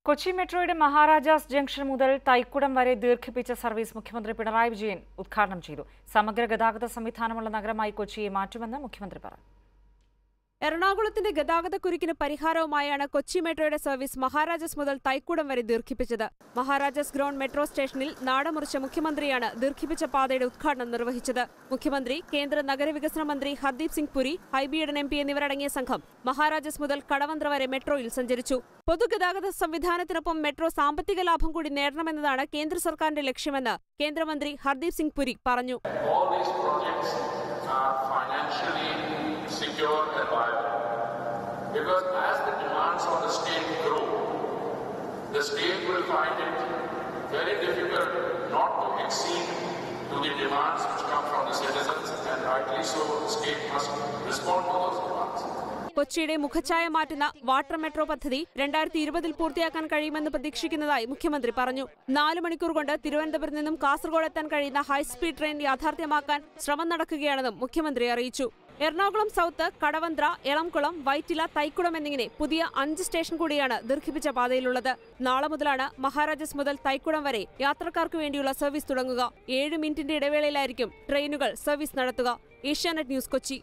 കൊച്ചി മെട്രോയുടെ മഹാരാജാസ് ജംഗ്ഷൻ മുതൽ തൈക്കുടം വരെ ദീർഘിപ്പിച്ച സർവീസ് മുഖ്യമന്ത്രി പിണറായി വിജയൻ ഉദ്ഘാടനം ചെയ്തു സമഗ്ര ഗതാഗത സംവിധാനമുള്ള നഗരമായി കൊച്ചിയെ മാറ്റുമെന്ന് മുഖ്യമന്ത്രി പറഞ്ഞു എറണാകുളത്തിന്റെ ഗതാഗതക്കുരുക്കിന് പരിഹാരവുമായാണ് കൊച്ചി മെട്രോയുടെ സർവീസ് മഹാരാജാസ് മുതൽ തൈക്കുടം വരെ ദീർഘിപ്പിച്ചത് മഹാരാജാസ് ഗ്രൗണ്ട് മെട്രോ സ്റ്റേഷനിൽ നാടമുറിച്ച മുഖ്യമന്ത്രിയാണ് ദീർഘിപ്പിച്ച പാതയുടെ ഉദ്ഘാടനം നിർവഹിച്ചത് മുഖ്യമന്ത്രി കേന്ദ്ര നഗരവികസന മന്ത്രി ഹർദീപ് സിംഗ് പുരി ഹൈബിയഡൻ എം പി എന്നിവരടങ്ങിയ സംഘം മഹാരാജാസ് മുതൽ കടവന്ത്ര വരെ മെട്രോയിൽ സഞ്ചരിച്ചു പൊതുഗതാഗത സംവിധാനത്തിനൊപ്പം മെട്രോ സാമ്പത്തിക ലാഭം കൂടി നേടണമെന്നതാണ് കേന്ദ്ര സർക്കാരിന്റെ ലക്ഷ്യമെന്ന് കേന്ദ്രമന്ത്രി ഹർദീപ് സിംഗ് പുരി പറഞ്ഞു all these projects are financially secure and viable. Because as the demands on the state grow, the state will find it very difficult not to accede to the demands which come from the citizens, and rightly so, the state must respond to those demands. കൊച്ചിയുടെ മുഖച്ഛായ മാറ്റുന്ന water metro പദ്ധതി രണ്ടായിരത്തി ഇരുപതിൽ പൂർത്തിയാക്കാൻ കഴിയുമെന്ന് പ്രതീക്ഷിക്കുന്നതായി മുഖ്യമന്ത്രി പറഞ്ഞു നാല് മണിക്കൂർ കൊണ്ട് തിരുവനന്തപുരത്ത് നിന്നും കാസർഗോഡ് എത്താൻ കഴിയുന്ന ഹൈസ്പീഡ് ട്രെയിൻ യാഥാർത്ഥ്യമാക്കാൻ ശ്രമം നടക്കുകയാണെന്നും മുഖ്യമന്ത്രി അറിയിച്ചു എറണാകുളം സൗത്ത് കടവന്ത്ര എളംകുളം വൈറ്റില തൈക്കുളം എന്നിങ്ങനെ പുതിയ അഞ്ച് സ്റ്റേഷൻ കൂടിയാണ് ദീർഘിപ്പിച്ച പാതയിലുള്ളത് നാളെ മുതലാണ് മഹാരാജാസ് മുതൽ തൈക്കുളം വരെ യാത്രക്കാർക്ക് വേണ്ടിയുള്ള സർവീസ് തുടങ്ങുക ഏഴ് മിനിറ്റിന്റെ ഇടവേളയിലായിരിക്കും ട്രെയിനുകൾ സർവീസ് നടത്തുക ഏഷ്യാനെറ്റ് ന്യൂസ് കൊച്ചി